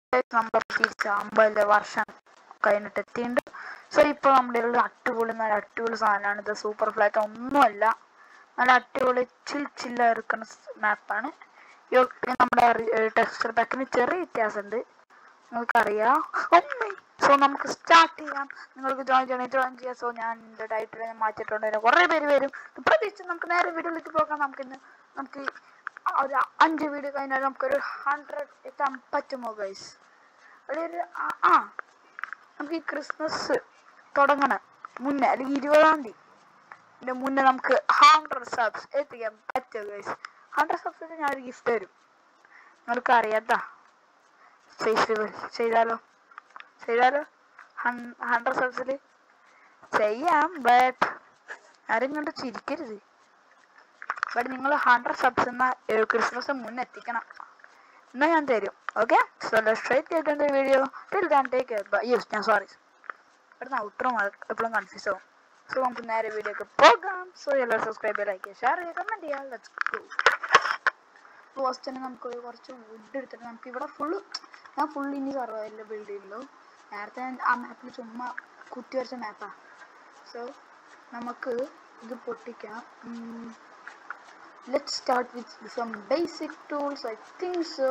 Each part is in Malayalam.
നമ്മൾ തിരിച്ച അമ്പത് വർഷം കഴിഞ്ഞിട്ട് എത്തിയിട്ടുണ്ട് സോ ഇപ്പോൾ നമ്മുടെ ഉള്ള അടിപൊളി നല്ല അടിപൊളി സാധനമാണ് ഇത് സൂപ്പർ ഫ്ലാറ്റ് ഒന്നുമല്ല നല്ല അടിപൊളി ചിൽ ചില്ല ഇരിക്കുന്ന മാപ്പാണ് പിന്നെ നമ്മുടെ ടെക്സ്ചർ പാക്കിന് ചെറിയ വ്യത്യാസമുണ്ട് നിങ്ങൾക്കറിയാം സോ നമുക്ക് സ്റ്റാർട്ട് ചെയ്യാം നിങ്ങൾക്ക് ജോയിൻ ചെയ്യണമെങ്കിൽ ജോയിൻ ചെയ്യാം സോ ഞാൻ എൻ്റെ ടൈറ്റിൽ ഞാൻ മാറ്റിയിട്ടുണ്ട് അതിന് കുറേ പേര് വരും പ്രതീക്ഷിച്ച് നമുക്ക് നേരെ വീഡിയോയിലേക്ക് പോകാം നമുക്ക് ഇന്ന് നമുക്ക് ഒരു അഞ്ച് വീഡിയോ കഴിഞ്ഞാൽ നമുക്കൊരു ഹൺഡ്രഡ് എത്താൻ പറ്റുമോ ഗൈസ് അതൊരു ആ- ആ നമുക്ക് ഈ ക്രിസ്മസ് തുടങ്ങണം മുന്നേ അല്ലെങ്കിൽ ഇരുപതാം തീയതി ഇതിന്റെ മുന്നേ നമുക്ക് ഹൺഡ്രഡ് സബ്സ് എത്തിക്കാൻ പറ്റുമോ ഗൈസ് ഹൺഡ്രഡ് സബ്സിന് ഞാൻ ഒരു ഗിഫ്റ്റ് തരും നിങ്ങൾക്ക് അറിയാട്ടാ ഫേസ് ചെയ്താലോ ചെയ്താലോ ഹൺഡ്രഡ് സബ്സിൽ ചെയ്യാം ബട്ട് ആരും കണ്ട് ചിരിക്കരുത് ബട്ട് നിങ്ങൾ ഹൺഡ്രഡ് സബ്സ് എന്ന ക്രിസ്മസ് മുന്നേ എത്തിക്കണം എന്നാ ഞാൻ തരും ഓക്കെ സോ സ്ട്രൈറ്റ് കേൾക്കുന്ന video till then take yes ഞാൻ സോറി ഇവിടുന്ന് ഔട്ടറും എപ്പോഴും കൺഫ്യൂസ് ആവും സോ നമുക്ക് നേരെ വീഡിയോക്ക് പോകാം സോ എല്ലാവരും സബ്സ്ക്രൈബ് ലൈക്ക് ഷെയർ ചെയ്യുക കമൻറ്റ് ചെയ്യാം ലെറ്റ്സ് ഗോ ഫസ്റ്റ് തന്നെ നമുക്ക് ഒരു കുറച്ച് വുഡ് എടുത്തിട്ട് നമുക്ക് ഇവിടെ ഫുള്ള് ഞാൻ ഫുള്ള് ഇനി സർവൈവലിൽ ബിൽഡ് ചെയ്യുള്ളൂ നേരത്തെ ഞാൻ ആ മാപ്പിൽ ചുമ്മാ കുത്തി വരച്ച മാപ്പാണ് സോ നമുക്ക് ഇത് പൊട്ടിക്കാം let start with some basic tools I think so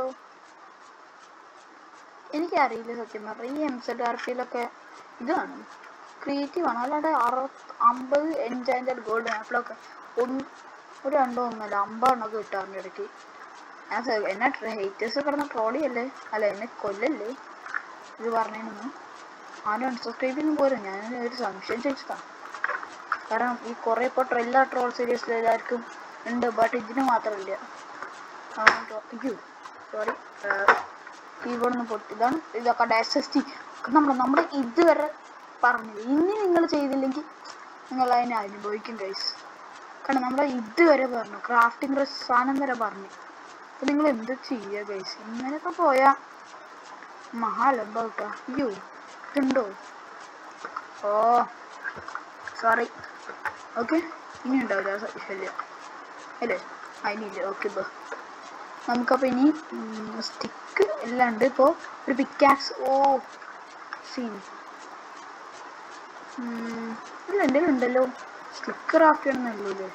എനിക്കറിയില്ല സത്യം പറഞ്ഞാൽ ഈ എം സെഡ് ആർ പിയിലൊക്കെ ഇതാണ് ക്രിയേറ്റീവ് ആണ് അല്ലാണ്ട് അറുപത് അമ്പത് എൻജാൻഡ് ഗോൾഡ് മാപ്പിലൊക്കെ ഒന്ന് ഒരു രണ്ടോ ഒന്നല്ല അമ്പതെണ്ണമൊക്കെ കിട്ടാറുണ്ട് ഇടയ്ക്ക് ഞാൻ സ- എന്നെ ഹേറ്റേഴ്സ് കിടന്ന ട്രോളിയല്ലേ അല്ല എന്നെ കൊല്ലല്ലേ ഇത് പറഞ്ഞതിനൊന്നും ആരും അൺസബ്സ്ക്രൈബ് ചെയ്യുന്നു പോരും ഞാൻ ഒരു സംശയം ചോദിച്ചതാണ് കാരണം ഈ കുറേ ഇപ്പോൾ എല്ലാ ട്രോൾ സീരീസിലും എല്ലാവർക്കും ഉണ്ട് ബട്ട് ഇതിന് മാത്രമില്ല അയ്യോ സോറി കീബോർഡ് ഒന്ന് പൊട്ടി ഇതാണ് ഇതൊക്കെ ഡാഷ് എസ് ടി നമ്മൾ നമ്മുടെ ഇതുവരെ പറഞ്ഞത് ഇനി നിങ്ങൾ ചെയ്തില്ലെങ്കിൽ നിങ്ങൾ അതിനെ അനുഭവിക്കും ഗൈസ് കാരണം നമ്മൾ ഇതുവരെ പറഞ്ഞു ക്രാഫ്റ്റിംഗ് സാധനം വരെ പറഞ്ഞു അപ്പൊ നിങ്ങൾ എന്ത് ചെയ്യുക ഗൈസ് ഇങ്ങനെയൊക്കെ പോയാ മഹാലംബം കേട്ടോ അയ്യോ ഇതുണ്ടോ ഓ സോറി ഓക്കെ ഇനി ഉണ്ടാവില്ല ആ സ- ശല്യം അല്ലേ അതിനില്ല ഓക്കെ ബോ നമുക്കപ്പോൾ ഇനി സ്റ്റിക്ക് എല്ലാം ഉണ്ട് ഇപ്പോൾ ഒരു പിക്കാക്സ് ഓ സീൻ ഇല്ല എന്തെങ്കിലും ഉണ്ടല്ലോ സ്റ്റിക്ക് ക്രാഫ്റ്റ് ചെയ്യണമെന്നല്ലോ അല്ലേ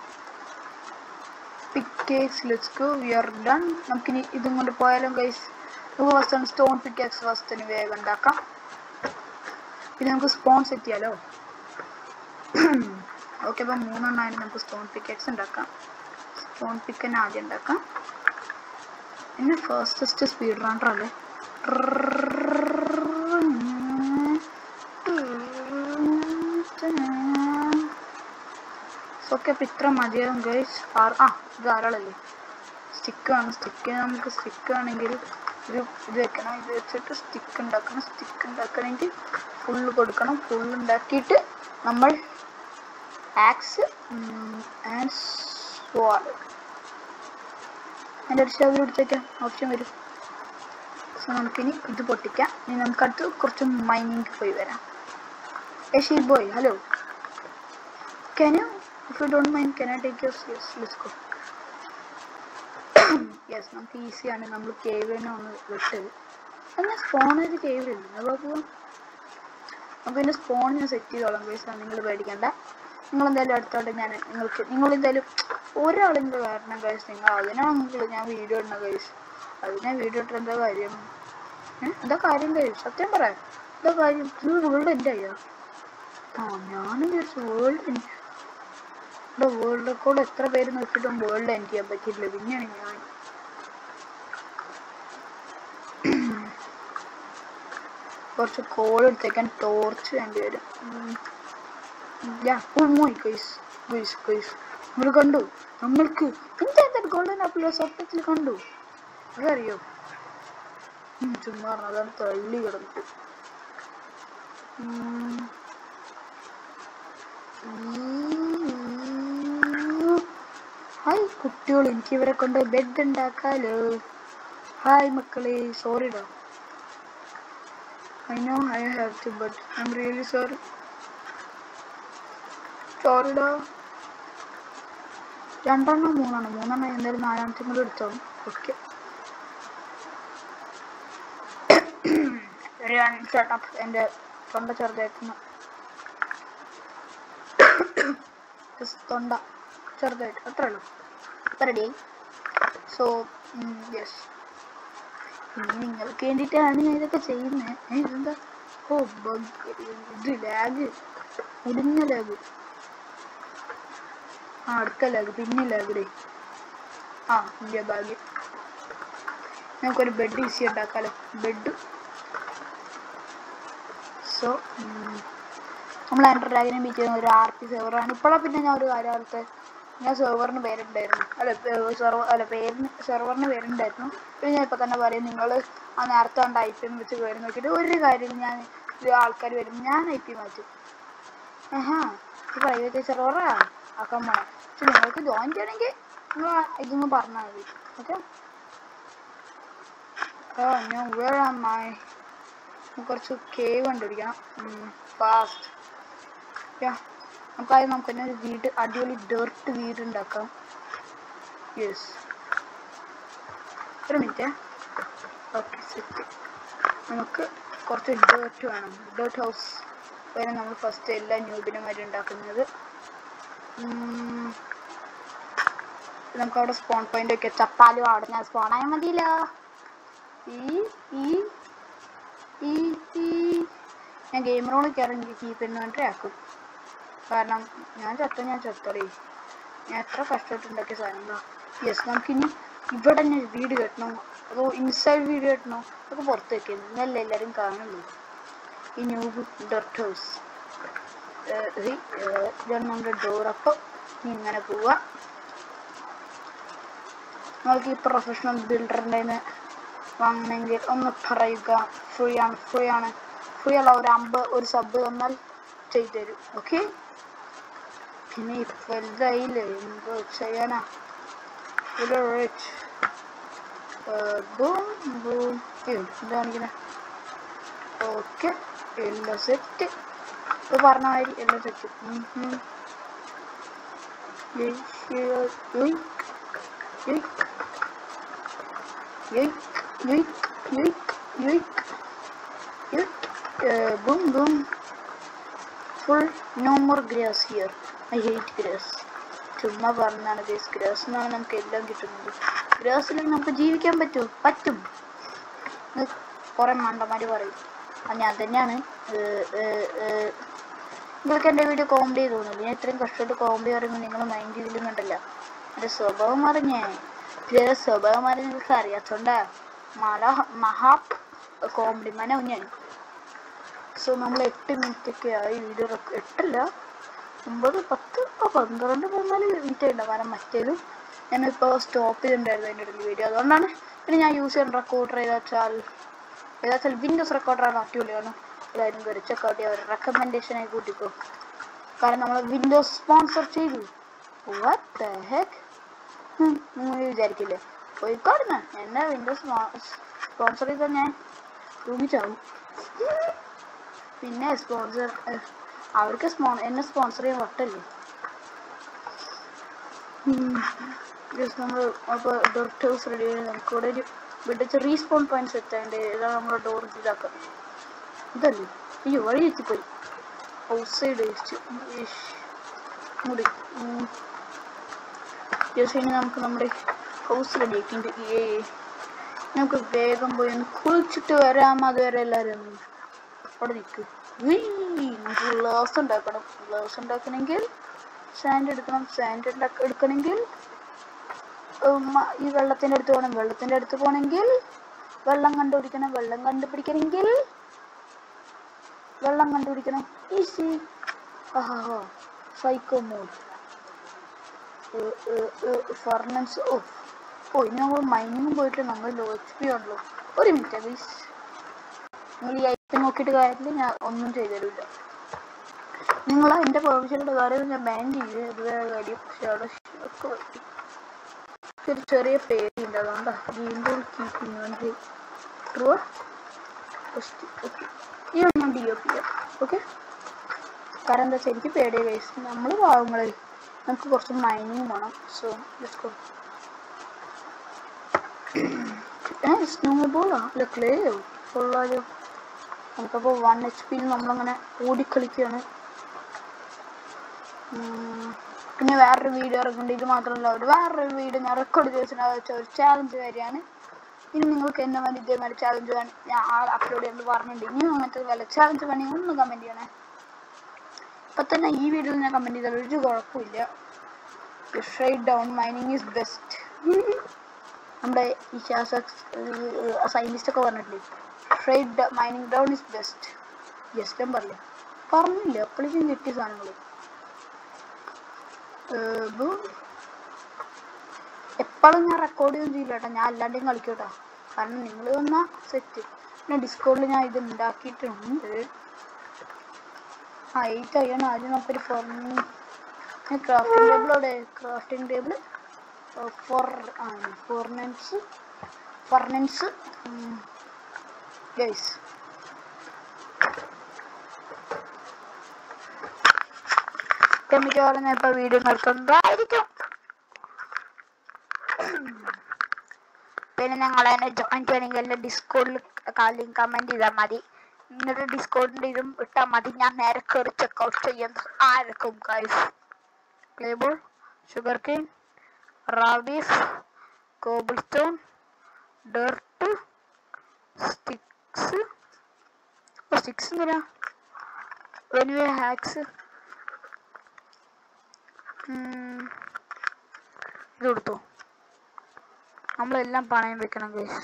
pickaxe let's go we are done നമുക്കിനി ഇതും കൊണ്ട് പോയാലും ഗൈസ് നമുക്ക് ഫസ്റ്റ് സ്റ്റോൺ പിക്കാക്സ് ഫസ്റ്റിന് വേഗം ഉണ്ടാക്കാം പിന്നെ നമുക്ക് സ്പോൺ സെറ്റ് ചെയ്യാലോ ഓക്കെ അപ്പം മൂന്നെണ്ണമായാലും നമുക്ക് സ്റ്റോൺ പിക്കാക്സ് ഉണ്ടാക്കാം സ്റ്റോൺ പിക്കന്നെ ആദ്യം ഉണ്ടാക്കാം പിന്നെ ഫസ്റ്റസ്റ്റ് സ്പീഡ് റണ്ണർ അല്ലേ ഓക്കെ അപ്പം ഇത്ര മതിയാകും ഗൈസ് ആ ഇത് ധാരാളല്ലേ സ്റ്റിക്ക് ആണ് സ്റ്റിക്ക് നമുക്ക് സ്റ്റിക്ക് ആണെങ്കിൽ ഒരു ഇത് വെക്കണം ഇത് വെച്ചിട്ട് സ്റ്റിക്ക് ഉണ്ടാക്കണം സ്റ്റിക്ക് ഉണ്ടാക്കണമെങ്കിൽ ഫുള്ള് കൊടുക്കണം ഫുള്ള് ഉണ്ടാക്കിയിട്ട് നമ്മൾ ആക്സ് ആൻഡ് സ്വാഡ് അതിൻ്റെ ഒരു ഷവർ എടുത്തേക്കാം ഓപ്ഷൻ വരും സോ നമുക്കിനി ഇത് പൊട്ടിക്കാം ഇനി നമുക്കടുത്ത് കുറച്ച് മൈനിങ് പോയി വരാം യഷി boy hello Can you, if you don't mind, can I take yours? Yes, let's go. Yes നമുക്ക് ഈസിയാണ് നമ്മൾ കേവിലാണ് ഒന്ന് വിട്ടത് അങ്ങനെ സ്പോൺ ചെയ്ത് കേവിലുണ്ട് അപ്പോൾ പോവാം നമുക്ക് പിന്നെ സ്പോൺ ഞാൻ സെറ്റ് ചെയ്തോളാം ഗൈസ് നിങ്ങൾ പേടിക്കണ്ട നിങ്ങൾ എന്തായാലും അടുത്തോട്ട് ഞാൻ നിങ്ങൾക്ക് നിങ്ങൾ എന്തായാലും ഒരാളെങ്കിലും വരണം ഗൈസ് നിങ്ങൾ അതിനാണെങ്കിൽ ഞാൻ വീഡിയോ ഇടുന്ന ഗൈസ് അതിനെ വീഡിയോ ഇട്ടിട്ട് എന്താ കാര്യം ഏ? എന്താ കാര്യം ഗൈസ് സത്യം പറയാം എന്താ കാര്യം ഇത് വേൾഡ് എൻ്റെ അയ്യോ ആ ഞാനും വിചാരിച്ചു വേൾഡ് ഇവിടെ വേൾഡ് റെക്കോർഡ് എത്ര പേര് നോക്കിയിട്ടും വേൾഡ് എനിക്ക് ചെയ്യാൻ പറ്റിയില്ല പിന്നെയാണ് ഞാൻ കുറച്ച് കോൾ എടുത്തേക്കാൻ ടോർച്ച് വേണ്ടി വരും ഗൈസ് ഗൈസ് ഗൈസ് നമ്മൾ കണ്ടു നമ്മൾക്ക് എന്താ എന്താ ഗോൾഡൻ ആപ്പിൾ സത്യത്തിൽ കണ്ടു അതറിയോ ഉം, ചുമ്മാ പറഞ്ഞതാ, അതാണ് തള്ളി കിടന്നു ഉം. ഹായ് കുട്ടികൾ എനിക്ക് ഇവരെ കൊണ്ട് ബെഡ് ഉണ്ടാക്കാലോ ഹായ് മക്കളെ സോറിടാ I know I have to but I am really sorry സോറിടാ രണ്ടെണ്ണം മൂന്നെണ്ണം മൂന്നെണ്ണം എന്തായാലും നാലാമത്തെ കൂടെ എടുത്തോളും ഓക്കെ ഒരു സെട്ടപ്പ് എൻ്റെ തൊണ്ട ചെറുതായിരുന്നു Just തൊണ്ട ചെറുതായിട്ട് അത്രേ ഉള്ളൂ റെഡിയായി സോ യെസ് ഇനി നിങ്ങൾക്ക് വേണ്ടിയിട്ടാണ് ഞാൻ ഇതൊക്കെ ചെയ്യുന്നത് ഇതെന്താ ഓ ബഗ് ഇത് ലാഗ് മുടിഞ്ഞ ലാഗ് ആ അടുത്ത ലാഗ് പിന്നെ ലാഗ് ഡേ ആ ഇന്ത്യ ഭാഗ്യം നമുക്കൊരു ബെഡ് ഈസി ഉണ്ടാക്കാലോ ബെഡ് സോ നമ്മൾ ആൻഡ്രോയിഡ് ഡ്രാഗനെ ബീച്ച് ചെയ്യുന്ന ഒരു ആർ പി സെർവറാണ് ഇപ്പോഴാണ് പിന്നെ ഞാൻ ഒരു കാര്യം ഓർത്തെ ഞാൻ സെർവറിന് പേരുണ്ടായിരുന്നു അല്ല സെർവർ അല്ല പേരിന് സെർവറിന് പേരുണ്ടായിരുന്നു പിന്നെ ഞാൻ ഇപ്പം തന്നെ പറയും നിങ്ങൾ ആ നേരത്തെ കണ്ട ഐ പി വെച്ച് കയറി നോക്കിയിട്ട് ഒരു കാര്യം ഞാൻ ആൾക്കാർ വരും ഞാൻ ഐ പി മാറ്റും ആഹാ ഇത് പ്രൈവറ്റ് സെർവറാ ആക്കാൻ പോണേ പക്ഷെ നിങ്ങൾക്ക് ജോയിൻ ചെയ്യണമെങ്കിൽ നിങ്ങൾ ഇതൊന്ന് പറഞ്ഞാൽ മതി ഓക്കെ ഓ ഞാൻ വേറെ അമ്മായി കുറച്ച് കേവ് കണ്ടുപിടിക്കണം ഫാസ്റ്റ് യാ നമുക്കാദ്യം നമുക്ക് തന്നെ ഒരു വീട് അടിപൊളി ഡേർട്ട് വീട് ഉണ്ടാക്കാം യെസ് ഒരു മിനിറ്റ് ഓക്കെ സെറ്റ് നമുക്ക് കുറച്ച് ഡേർട്ട് വേണം ഡേർട്ട് ഹൗസ് വരെ നമ്മൾ ഫസ്റ്റ് എല്ലാ ന്യൂബിനുമാരി ഉണ്ടാക്കുന്നത് ഉം. നമുക്ക് അവിടെ സ്പോൺ പോയിന്റ് ഒക്കെ ചപ്പാലും അവിടെ ഞാൻ സ്പോൺ ആയാൽ മതിയല്ലോ ഈ ഈ ഈ ഈ ഞാൻ ഗെയിം റോണിൽ കയറി കീപ്പ് ഇൻവെൻറ്ററി ആക്കും കാരണം ഞാൻ ചത്ത ഞാൻ ചത്തടേ ഞാൻ എത്ര കഷ്ടപ്പെട്ടുണ്ടാക്കിയ സാധനം യെസ് നമുക്കിനി ഇവിടെ തന്നെ വീട് കെട്ടണം അതോ ഇൻസൈഡ് വീട് കെട്ടണോ അതൊക്കെ പുറത്ത് വെക്കുന്നത് ഇന്നല്ലേ എല്ലാവരും കാണുള്ളൂ ഈ ന്യൂ ഡോർട്ട് ഹൗസ് ഇതാണ് നമ്മുടെ ഡോർ അപ്പോൾ ഇങ്ങനെ പോവാ നിങ്ങൾക്ക് ഈ പ്രൊഫഷണൽ ബിൽഡറിൻ്റെ നിന്ന് വാങ്ങണമെങ്കിൽ ഒന്ന് പറയുക ഫ്രീ ആണ് ഫ്രീ ആണ് ഫ്രീ അല്ല ഒരു അമ്പ് ഒരു സബ് തന്നാൽ ചെയ്തു തരും ഓക്കെ പിന്നെ ഇപ്പം വലുതായില്ലേ എന്തോ ചെയ്യാനാ ഒരു റിച്ച് ബൂം ബൂം ഇതാണിങ്ങനെ ഓക്കെ എല്ലാം സെറ്റ് ഇപ്പൊ പറഞ്ഞ മാതിരി എല്ലാം set boom boom full no more grass here i hate grass ചുമ്മാ പറഞ്ഞാണ് ഗേസ് ഗ്രാസ് എന്നാണ് നമുക്ക് എല്ലാം കിട്ടുന്നത് ഗ്രാസിൽ നമുക്ക് ജീവിക്കാൻ പറ്റുമോ പറ്റും എന്ന് കുറെ മണ്ടന്മാര് പറയും അത് ഞാൻ തന്നെയാണ് ഏർ, ഏർ, ഏർ. നിങ്ങൾക്ക് എൻ്റെ വീഡിയോ കോമഡി തോന്നില്ല ഞാൻ ഇത്രയും കഷ്ടപ്പെട്ട് കോമഡി പറയുമ്പോൾ നിങ്ങൾ മൈൻഡ് ചെയ്തില്ലെന്നുണ്ടല്ല എൻ്റെ സ്വഭാവം അറിഞ്ഞേ ചില സ്വഭാവം അറിഞ്ഞ് നിങ്ങൾക്ക് അറിയാത്തോണ്ടാ മല മഹാ കോമഡി മനവും ഞാൻ സോ നമ്മൾ എട്ട് മിനിറ്റ് ഒക്കെ ആയി വീഡിയോ എട്ടല്ല ഒമ്പത് പത്ത് ആ പന്ത്രണ്ട് പതിനാല് മിനിറ്റ് ഉണ്ടാവും കാരണം മറ്റേത് ഞാനിപ്പോൾ സ്റ്റോപ്പ് ചെയ്തിട്ടുണ്ടായിരുന്നു അതിൻ്റെ ഇടയിൽ വീഡിയോ അതുകൊണ്ടാണ് പിന്നെ ഞാൻ യൂസ് ചെയ്യുന്ന റെക്കോർഡർ ഏതാ വെച്ചാൽ ഏതാ വെച്ചാൽ വിൻഡോസ് റെക്കോർഡറാണ് അടിപൊളിയാണ് എല്ലാവരും കയറി ചെക്കൗട്ട് ചെയ്യാൻ ഒരു റെക്കമെൻഡേഷനായി കൂട്ടിക്കോ കാരണം നമ്മൾ വിൻഡോസ് സ്പോൺസർ ചെയ്തു വാട്ട് ദ ഹെക്ക് നിങ്ങൾ വിചാരിക്കില്ലേ പോയിക്കോടുന്ന എന്നെ വിൻഡോസ് സ്പോൺസർ ചെയ്താൽ ഞാൻ തൂങ്ങിച്ചാവും പിന്നെ സ്പോൺസർ അവർക്ക് സ്പോ എന്നെ സ്പോൺസർ ചെയ്യാൻ വട്ടല്ലേ ജസ്റ്റ് നമ്മൾ അപ്പോൾ ഡോർ ഹൗസ് റെഡി ആയി നമുക്ക് ഇവിടെ ഒരു ഇവിടെ റീസ്പോൺ പോയിന്റ്സ് എത്താണ്ട് ഇതാണ് നമ്മുടെ ഡോർ ഇതാക്കുക ഇതല്ലേ അയ്യോ വഴി എത്തിപ്പോയി ഔട്ട് സൈഡ് വെച്ച് മുടി ജസ്റ്റ് ഇനി നമുക്ക് നമ്മുടെ ഹൗസ് റെഡി ആക്കിയിട്ട് ഏ നമുക്ക് വേഗം പോയി ഒന്ന് കുളിച്ചിട്ട് വരാം അതുവരെ എല്ലാവരും ഒന്ന് അവിടെ നിൽക്ക് നമുക്ക് ഗ്ലാസ് ഉണ്ടാക്കണം ഗ്ലാസ് ഉണ്ടാക്കണമെങ്കിൽ സാൻഡ് എടുക്കണം സാൻഡ് ഉണ്ടാക്ക എടുക്കണമെങ്കിൽ ഉം, ഈ വെള്ളത്തിൻ്റെ അടുത്ത് പോകണം വെള്ളത്തിൻ്റെ അടുത്ത് പോകണമെങ്കിൽ വെള്ളം കണ്ടുപിടിക്കണം വെള്ളം കണ്ടുപിടിക്കണമെങ്കിൽ വെള്ളം കണ്ടുപിടിക്കണം ഈസി ആഹാ സൈക്കോ മോഡ് ഫർണൻസ് ഓ ഓ ഇനി നമ്മൾ മൈനിങ് പോയിട്ട് നമ്മൾ ലോ എച്ച് പി ആണല്ലോ ഒരു മിനിറ്റ് പ്ലീസ് നിങ്ങൾ ഈ ഐറ്റം നോക്കിയിട്ട് കാര്യമില്ല ഞാൻ ഒന്നും ചെയ്തു തരില്ല നിങ്ങൾ എൻ്റെ പ്രൊഫഷനുടെ കാര്യം ഞാൻ ബാൻ ചെയ്തു അത് വേറെ കാര്യം പക്ഷെ അവിടെ ഒക്കെ പറ്റി പക്ഷെ ഒരു ചെറിയ പേടിയുണ്ട് അതുകൊണ്ടാ വീണ്ടും കീപ്പിംഗ് വേണ്ടി ട്രൂ ഓക്കെ ഈ ഞാൻ ഡി ഒ പി ഓക്കെ കാരണം എന്താ വെച്ചാൽ എനിക്ക് പേടിയ കേസ് നമ്മൾ പാവങ്ങളിൽ നമുക്ക് കുറച്ച് മൈനിങ് വേണം so let's go a snow ബോളാ അല്ല ക്ലേയോ കൊള്ളാലോ നമുക്കപ്പോൾ വൺ എച്ച് പിയിൽ നമ്മളങ്ങനെ ഓടിക്കളിക്കുകയാണ് ഉം. പിന്നെ വേറൊരു വീഡിയോ ഇറക്കുന്നുണ്ട് ഇത് മാത്രമല്ല ഒരു വേറൊരു വീഡിയോ ഞാൻ റെക്കോർഡ് ചെയ്തിട്ട് ഒരു ചാലഞ്ച് വരികയാണ് ഇനി നിങ്ങൾക്ക് എന്നെ വേണ്ടി ഇതേമാതിരി ചാലഞ്ച് വേണം ഞാൻ ആൾ അപ്ലോഡ് ചെയ്യുന്നത് പറഞ്ഞിട്ടുണ്ട് ഇനി അങ്ങനത്തെ വല്ല ചാലഞ്ച് വേണമെങ്കിൽ ഒന്ന് കമൻറ്റ് ചെയ്യണേ ഇപ്പൊ തന്നെ ഈ വീഡിയോയിൽ ഞാൻ കമൻറ്റ് ചെയ്താൽ ഒരു കുഴപ്പമില്ല straight down mining is best നമ്മുടെ ഈ സയൻറ്റിസ്റ്റ് ഒക്കെ പറഞ്ഞിട്ടില്ലേ straight mining down is best just പറഞ്ഞില്ല പറഞ്ഞില്ല അപ്പോഴേക്കും കിട്ടിയ സാധനങ്ങൾ എപ്പോഴും ഞാൻ റെക്കോർഡ് ചെയ്യൊന്നും ചെയ്യില്ല കേട്ടോ ഞാൻ അല്ലാണ്ടും കളിക്കും കേട്ടോ കാരണം നിങ്ങൾ വന്ന സെറ്റ് പിന്നെ ഡിസ്കൗണ്ടിൽ ഞാൻ ഇത് ഉണ്ടാക്കിയിട്ടുണ്ട് ആ എയ്റ്റ് അയ്യാണ് ആദ്യം നമുക്കൊരു ഫോർമി ക്രാഫ്റ്റിംഗ് ടേബിൾ അവിടെ ക്രാഫ്റ്റിംഗ് ടേബിൾ ഫോർ ആ ഫോർനൻസ് ഫർനൻസ് ഗൈസ് മിക്കവാറും ഞാൻ ഇപ്പോൾ വീഡിയോ നിർത്തുന്നതായിരിക്കും പിന്നെ ഞങ്ങൾ എന്നെ ജോയിൻ ചെയ്യണമെങ്കിൽ എല്ലാം ഡിസ്കൗണ്ടിൽ ലിങ്ക് കമൻറ്റ് ചെയ്താൽ മതി എന്നിട്ട് ഡിസ്കൗണ്ടിൻ്റെ ഇതും ഇട്ടാൽ മതി ഞാൻ നേരെ കയറി ചെക്കൗട്ട് ചെയ്യുന്നത് ആർക്കും ഗൈസ് ക്ലേബിൾ ഷുഗർ കെയിൻ റാബീസ് cobblestone dirt sticks sticks എന്തിനാ വെനുവേ ഹാക്സ് ഇത് കൊടുത്തോ നമ്മളെല്ലാം പണയം വെക്കണം ഗൈസ്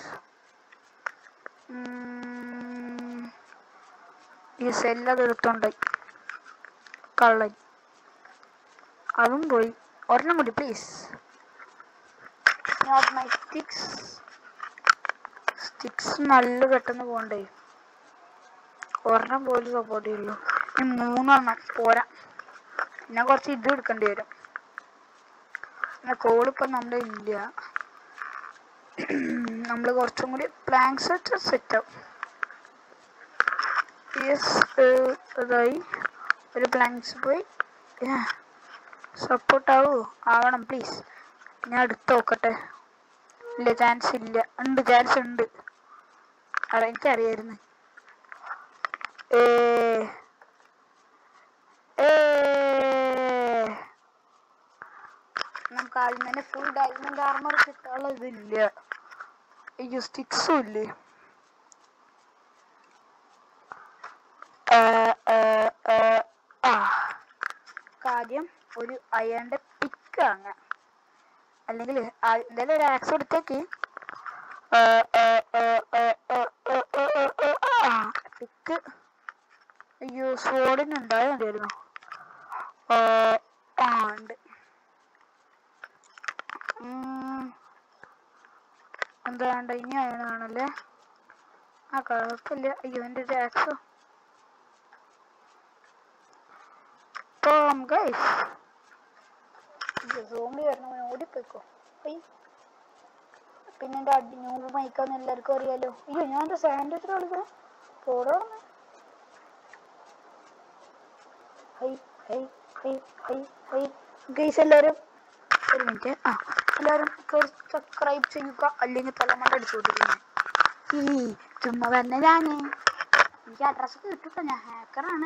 ഈ സെല്ലത് എടുത്തോണ്ട് കള്ളൻ അതും പോയി ഒരെണ്ണം കൂടി please not my sticks sticks നല്ല പെട്ടെന്ന് പോകണ്ടേ ഒരെണ്ണം പോലും സപ്പോർട്ട് ചെയ്യുള്ളൂ ഇനി മൂന്നെണ്ണം പോരാ പിന്നെ കുറച്ച് ഇത് എടുക്കേണ്ടി വരും പിന്നെ കോളിപ്പം നമ്മുടെ ഇല്ല നമ്മൾ കുറച്ചും കൂടി പ്ലാങ്സ് വെച്ച് സെറ്റ് ആവും യെസ് ഇതായി ഒരു പ്ലാങ്സ് പോയി സപ്പോർട്ട് ആവൂ ആവണം പ്ലീസ് ഞാൻ എടുത്ത് നോക്കട്ടെ ഇല്ല ചാൻസ് ഇല്ല ഉണ്ട് ചാൻസ് ഉണ്ട് അറി എനിക്കറിയായിരുന്നു ഏ ഏ നമുക്ക് ആദ്യം തന്നെ ഫുൾ ഡയമണ്ട് ആർമർ കിട്ടാനുള്ള ഇതില്ല ഈ സ്റ്റിക്സും ഇല്ലേ ഏ, ഏ, ഏ, ആ. ആദ്യം ഒരു അയണിന്റെ പിക്ക് വാങ്ങാം അല്ലെങ്കിൽ എന്തായാലും ഒരു ആക്സ് എടുത്തേക്ക് പിക്ക് അയ്യോ സോഡിന് ഉണ്ടായാൽ മതിയായിരുന്നു ആ, ആ ഉണ്ട് ഉം. എന്താ വേണ്ട ഇനി അയണാണല്ലേ ആ കുഴപ്പമില്ല അയ്യോ എൻ്റെ ഒരു ആക്സോ പോം ഗൈസ് സോംബി വരണം ഓടിപ്പോയിക്കോ പോയി പിന്നെ എൻ്റെ അടി നൂറ് മൈക്കാന്ന് എല്ലാവർക്കും അറിയാലോ അയ്യോ ഞാൻ എൻ്റെ സാൻഡ്വിച്ച് കളിക്കണം പോടോ hi hi hi hi hi guys എല്ലാവരും ഒരു മിനിറ്റ് ആ എല്ലാവരും സബ്സ്ക്രൈബ് ചെയ്യുക അല്ലെങ്കിൽ തലമണ്ട അടിച്ചു കൊടുക്കുന്നു ഈ ചുമ്മാ തന്നെ ഞാന് എനിക്ക് അഡ്രസ് കിട്ടുട്ടോ ഞാൻ ഹാക്കറാണ്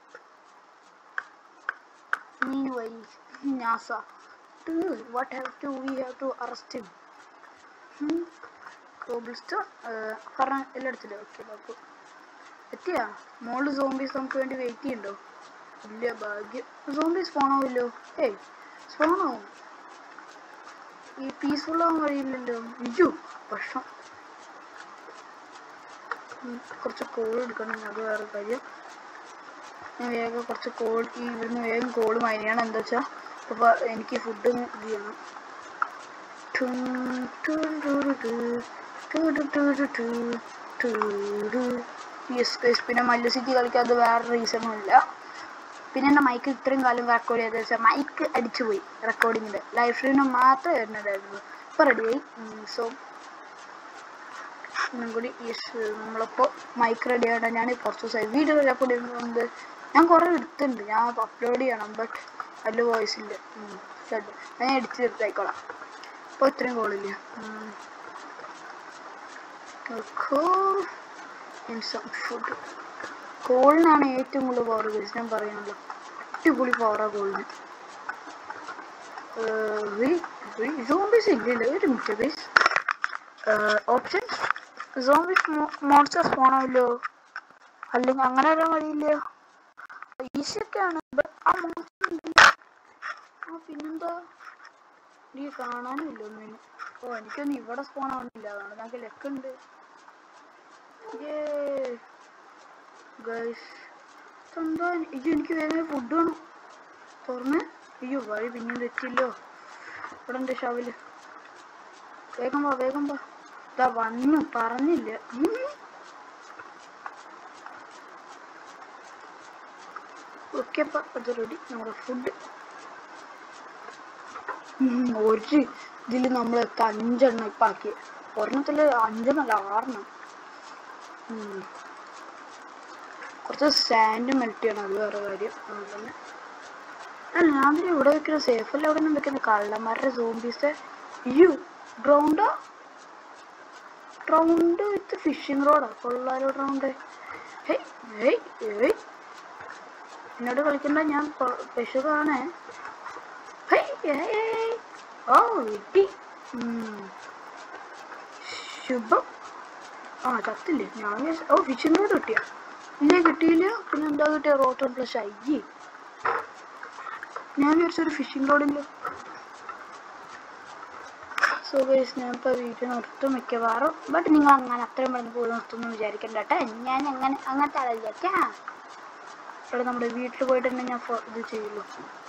നീ വഴി NASA what have to we have to arrest him cobblestone പറഞ്ഞ എല്ലായിടത്തില്ലേ ഓക്കെ അപ്പോൾ എത്തിയാ മോള് സോംബീസ് നമുക്ക് വേണ്ടി വെയിറ്റ് ചെയ്യണ്ടോ ഇല്ല ഭാഗ്യം സോംബീസ് സ്പോണാവില്ലോ ഏയ് സ്പോണാവും ഈ പീസ്ഫുൾ ആവാൻ കഴിയില്ലല്ലോ അയ്യോ പ്രശ്നം ഉം, കുറച്ച് കോൾ എടുക്കണം അത് വേറെ കാര്യം ഞാൻ വേഗം കുറച്ച് കോൾ ഈ ഇവിടുന്ന് വേഗം കോൾ മരിയാണ് എന്താ വെച്ചാൽ അപ്പോൾ എനിക്ക് ഫുഡ് ഇത് ചെയ്യണം ടും, ടും, ടുരു, ടു, ടുരു, ടുരു, ടു, ടുരു. യെസ് ഗൈസ് പിന്നെ മല്ലു സിറ്റി കളിക്കാൻ അത് വേറെ റീസണും ഇല്ല പിന്നെ എൻ്റെ മൈക്ക് ഇത്രയും കാലം റെക്കോർഡ് ചെയ്തത് വെച്ചാൽ മൈക്ക് അടിച്ചുപോയി റെക്കോർഡിങ്ങിൽ ലൈവ് സ്ട്രീമിന് മാത്രമേ വരുന്നതായിരുന്നു ഇപ്പോൾ റെഡിയായി സോ ഒന്നും കൂടി യെസ് നമ്മളിപ്പോൾ മൈക്ക് റെഡി ആയിട്ട് ഞാൻ കുറച്ച് ദിവസമായി വീഡിയോ റെക്കോർഡ് ചെയ്യുന്നുണ്ട് ഞാൻ കുറേ എടുത്തിട്ടുണ്ട് ഞാൻ അപ്ലോഡ് ചെയ്യണം ബട്ട് അതിൽ വോയിസ് ഇല്ല ഉം, ശരി. ഞാൻ എഡിറ്റ് തീർത്തായിക്കോളാം ഇപ്പോൾ ഇത്രയും കോളില്ല ഫുഡ് കോളിനാണ് ഏറ്റവും കൂടുതൽ പവർ ഗൈസ് ഞാൻ പറയാനുള്ളത് അടിപൊളി പവറാ കോളിന് സോംബീസ് ഇല്ലല്ലോ ഒരു minute guys options zombies monster സ്പോണാവില്ലോ അല്ലെങ്കിൽ അങ്ങനെ വരാൻ വഴിയില്ല ഈസി ഒക്കെയാണ് but ആ മോൺസ്റ്റർ ഉണ്ടല്ലോ ആ പിന്നെന്താ നീ കാണാനും ഇല്ല ഒന്നിനും ഓ എനിക്കൊന്നും ഇവിടെ സ്പോൺ ആവുന്നില്ല അതാണ് ഞങ്ങൾക്ക് ലെക്കുണ്ട് ഗൈസ് എന്താ ഇത് എനിക്ക് വേഗം ഫുഡ് വേണം തുറന്ന് അയ്യോ വഴി പിന്നെയും തെറ്റില്ലോ ഇവിടെ ഉണ്ട് ഷാവില് വേഗം വാ വേഗം വാ ഇതാ വന്നു പറഞ്ഞില്ല ഉം. ഓക്കെ അപ്പൊ അത് റെഡി നമ്മുടെ ഫുഡ് ഒരു ഇതിൽ നമ്മൾ അഞ്ചെണ്ണം ഇപ്പം ആക്കി ഒരെണ്ണത്തിൽ അഞ്ചെണ്ണല്ല ആറെണ്ണം ഉം. കുറച്ച് സാൻഡ് മെൽറ്റ് ചെയ്യണം അത് വേറെ കാര്യം അതുതന്നെ അല്ല ഞാൻ പിന്നെ ഇവിടെ വെക്കുന്ന സേഫ് അല്ല ഇവിടെ നിന്ന് വെക്കുന്ന കള്ളന്മാരുടെ സോംബീസ് അയ്യോ ഗ്രൗണ്ടാ റൗണ്ട് വിത്ത് ഫിഷിംഗ് റോഡാ കൊള്ളാലോ റൗണ്ട് ഹേയ് ഹേയ് ഹേയ് എന്നോട് കളിക്കണ്ട ഞാൻ പശുവാണ് ഹേയ് ഹേയ് ഓ കിട്ടി ഉം. ശുഭം ആ ചത്തില്ലേ ഞാൻ വിചാരിച്ചു- ഓ ഫിഷിംഗ് റോഡ് കിട്ടിയ ഇല്ലേ കിട്ടിയില്ല പിന്നെ എന്താ കിട്ടിയ റോട്ടർ പ്ലസ് അയ്യേ ഞാൻ വിചാരിച്ചൊരു ഫിഷിംഗ് റോഡില്ല സോ ഗൈസ് ഞാൻ ഇപ്പോൾ വീട്ടിൽ നിർത്തും മിക്കവാറും ബട്ട് നിങ്ങൾ അങ്ങനെ അത്രയും പെട്ടെന്ന് പോയി നിർത്തുമെന്ന് വിചാരിക്കണ്ട കേട്ടോ ഞാൻ അങ്ങനെ അങ്ങനത്തെ ആളല്ല കേട്ടാ ഇവിടെ നമ്മുടെ വീട്ടിൽ പോയിട്ട് തന്നെ ഞാൻ ഫോ- ഇത് ചെയ്യുള്ളൂ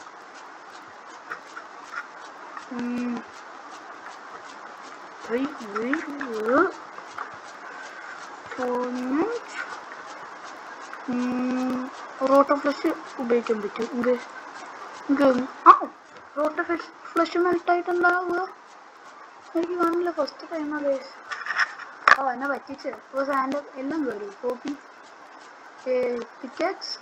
ഉം. ഉയ്, ഉയ്, ഉയ്. Moment. ഉം, റോട്ടോ ഫ്ലഷ് ഉപയോഗിക്കാൻ പറ്റും ഇത് ഇത് ആ റോട്ടോ ഫ്ലഷ് ഫ്ലഷ് മെൽട്ടായിട്ട് എന്താവുക എനിക്ക് കാണില്ല ഫസ്റ്റ് ടൈമാ ഗൈസ് ഓ എന്നെ പറ്റിച്ച് ഇപ്പോൾ സാൻഡ് എല്ലാം കയറി കോപ്പി പിക്കാക്സ്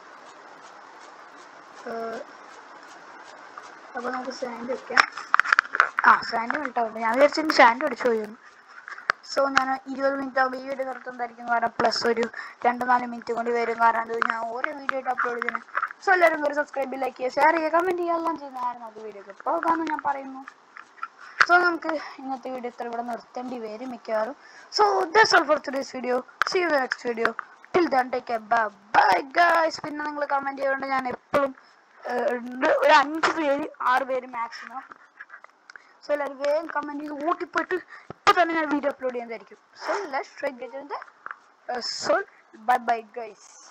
അപ്പോൾ നമുക്ക് സാൻഡ് വെക്കാം ആ സാൻഡ് മെൽട്ടാവുണ്ട് ഞാൻ വിചാരിച്ചു സാൻഡ് അടിച്ചു പോയിരുന്നു സോ ഞാൻ ഇരുപത് മിനിറ്റ് ആകുമ്പോൾ ഈ വീഡിയോ നിർത്തുന്നതായിരിക്കും കാരണം പ്ലസ് ഒരു രണ്ട് നാല് മിനിറ്റ് കൊണ്ട് വരും കാരണം അത് ഞാൻ ഓരോ വീഡിയോ ആയിട്ട് അപ്ലോഡ് ചെയ്യുന്നത് സോ എല്ലാവരും ഒരു സബ്സ്ക്രൈബ് ലൈക്ക് ചെയ്യുക ഷെയർ ചെയ്യുക കമൻറ്റ് ചെയ്യുക എല്ലാം ചെയ്യുന്നതായിരുന്നു അത് വീഡിയോ പോകാമെന്ന് ഞാൻ പറയുന്നു സോ നമുക്ക് ഇന്നത്തെ വീഡിയോ ഇത്ര ഇവിടെ നിർത്തേണ്ടി വരും മിക്കവാറും so that's all for today's video see you next video till then take bye guys പിന്നെ നിങ്ങൾ കമൻറ്റ് ചെയ്തുകൊണ്ട് ഞാൻ എപ്പോഴും ഒരു അഞ്ച് പേര് ആറ് പേര് മാക്സിമം സോ എല്ലാവരും വേഗം കമൻറ്റ് ചെയ്ത് ഓട്ടിപ്പോയിട്ട് ഇപ്പോൾ തന്നെ ഞാൻ വീഡിയോ അപ്ലോഡ് ചെയ്യുന്നതായിരിക്കും so let's try get so bye bye guys